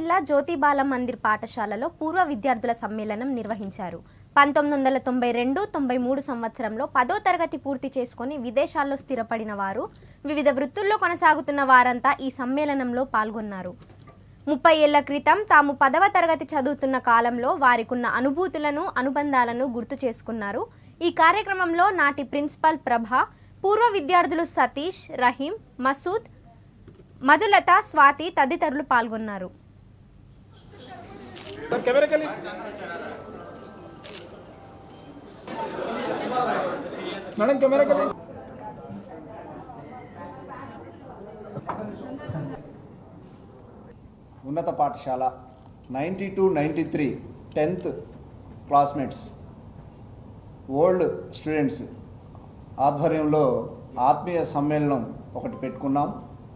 జిల్లా జ్యోతిబాల మందిర్ పాఠశాలలో పూర్వ విద్యార్థుల సమ్మేళనం నిర్వహించారు పంతొమ్మిది వందల తొంభై రెండు తొంభై మూడు సంవత్సరంలో పదో తరగతి పూర్తి చేసుకొని విదేశాల్లో స్థిరపడిన వారు వివిధ వృత్తుల్లో కొనసాగుతున్న వారంతా ఈ సమ్మేళనంలో పాల్గొన్నారు ముప్పై ఏళ్ల క్రితం తాము పదవ తరగతి చదువుతున్న కాలంలో వారికున్న అనుభూతులను అనుబంధాలను గుర్తు చేసుకున్నారు ఈ కార్యక్రమంలో నాటి ప్రిన్సిపల్ ప్రభ పూర్వ విద్యార్థులు సతీష్ రహీం మసూద్ మధులత స్వాతి తదితరులు పాల్గొన్నారు कैमरे के लिए मैडम कैमरा के लिए ఉన్నత పాఠశాల ninety two ninety three tenth classmates old students ఆధ్వర్యంలో ఆత్మీయ సమ్మేళనం ఒకటి పెట్టుకున్నాం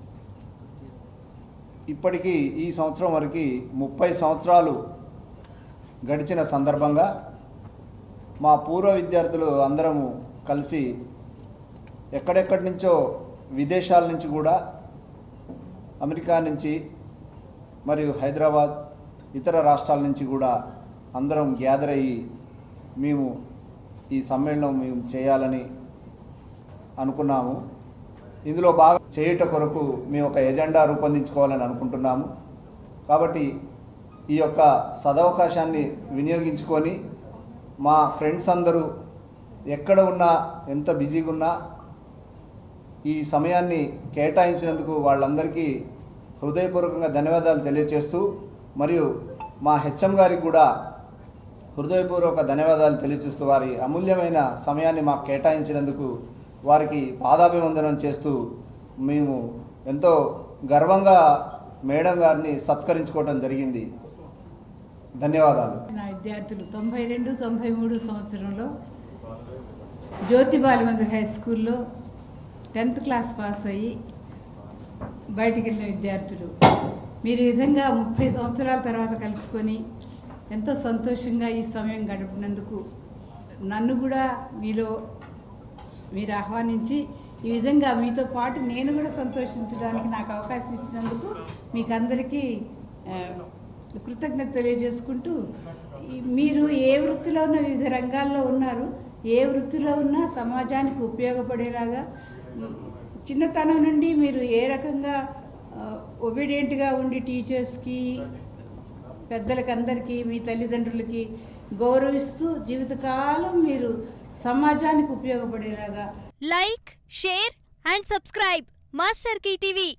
ఇప్పటికీ ఈ సంవత్సరం వరకు ముప్పై సంవత్సరాలు గడిచిన సందర్భంగా మా పూర్వ విద్యార్థులు అందరము కలిసి ఎక్కడెక్కడి నుంచో విదేశాల నుంచి కూడా అమెరికా నుంచి మరియు హైదరాబాద్ ఇతర రాష్ట్రాల నుంచి కూడా అందరం గ్యాదర్ అయ్యి మేము ఈ సమ్మేళనం మేము చేయాలని అనుకున్నాము ఇందులో బాగా చేయుట కొరకు మేము ఒక ఎజెండా రూపొందించుకోవాలని అనుకుంటున్నాము కాబట్టి ఈ యొక్క సదవకాశాన్ని వినియోగించుకొని మా ఫ్రెండ్స్ అందరూ ఎక్కడ ఉన్నా ఎంత బిజీగా ఉన్నా ఈ సమయాన్ని కేటాయించినందుకు వాళ్ళందరికీ హృదయపూర్వకంగా ధన్యవాదాలు తెలియజేస్తూ మరియు మా హెచ్ఎం గారికి కూడా హృదయపూర్వక ధన్యవాదాలు తెలియజేస్తూ వారి అమూల్యమైన సమయాన్ని మాకు కేటాయించినందుకు వారికి పాదాభివందనం చేస్తూ మేము ఎంతో గర్వంగా మేడం గారిని సత్కరించుకోవడం జరిగింది ధన్యవాదాలు నా విద్యార్థులు తొంభై రెండు తొంభై మూడు సంవత్సరంలో జ్యోతి బాలమందిర్ హై స్కూల్లో టెన్త్ క్లాస్ పాస్ అయ్యి బయటికి వెళ్ళిన విద్యార్థులు మీరు ఈ విధంగా ముప్పై సంవత్సరాల తర్వాత కలుసుకొని ఎంతో సంతోషంగా ఈ సమయం గడిపినందుకు నన్ను కూడా మీలో మీరు ఆహ్వానించి ఈ విధంగా మీతో పాటు నేను కూడా సంతోషించడానికి నాకు అవకాశం ఇచ్చినందుకు మీకు అందరికీ ఆ, కృతజ్ఞత తెలియజేసుకుంటూ ఈ- మీరు ఏ వృత్తిలో ఉన్న వివిధ రంగాల్లో ఉన్నారు ఏ వృత్తిలో ఉన్నా సమాజానికి ఉపయోగపడేలాగా మ్, చిన్నతనం నుండి మీరు ఏ రకంగా ఒబీడియంట్గా ఉండి టీచర్స్కి పెద్దలకి అందరికీ మీ తల్లిదండ్రులకి గౌరవిస్తూ జీవితకాలం మీరు సమాజానికి ఉపయోగపడేలాగా like share and subscribe master TV